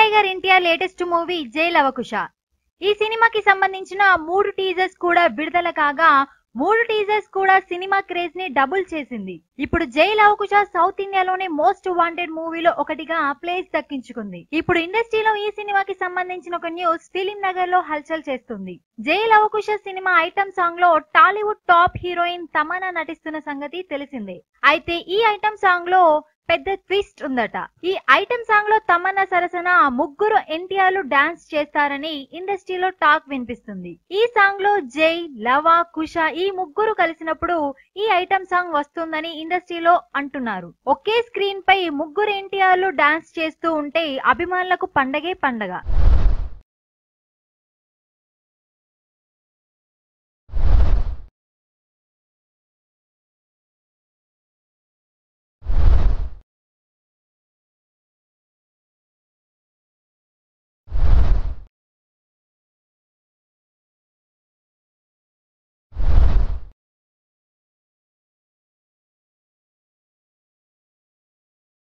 tiger NTR latest movie జై లవకుశ ఈ సినిమాకి సంబంధించిన మూడు టీజర్స్ కూడా విడుదల కాగా మూడు టీజర్స్ కూడా సినిమా క్రేజ్ ని డబుల్ చేసింది ఇప్పుడు జై లవకుశ సౌత్ ఇండియాలోనే మోస్ట్ వాంటెడ్ మూవీలో ఒకటిగా ప్లేస్ దక్కించుకుంది ఇప్పుడు ఇండస్ట్రీలో ఈ సినిమాకి సంబంధించిన ఒక న్యూస్ ఫిలిం నగర్ లో హల్చల్ చేస్తుంది జై లవకుశ సినిమా ఐటమ్ సాంగ్ లో టాలీవుడ్ టాప్ హీరోయిన్ తమన్నా నటిస్తున్న సంగతి తెలిసిందే అయితే ఈ ఐటమ్ సాంగ్ లో పెద్ద ట్విస్ట్ ఉందట ఈ ఐటమ్ సాంగ్ లో తమన్నా సరసన ముగ్గురు ఎన్టీఆర్లు డాన్స్ చేస్తారని ఇండస్ట్రీలో టాక్ వినిపిస్తుంది ఈ సాంగ్ లో జై లవ కుష ఈ ముగ్గురు కలిసినప్పుడు ఈ ఐటమ్ సాంగ్ వస్తుందని ఇండస్ట్రీలో అంటున్నారు ఒకే స్క్రీన్ పై ముగ్గురు ఎన్టీఆర్లు డాన్స్ చేస్తూ ఉంటే అభిమానులకు పండగే పండగ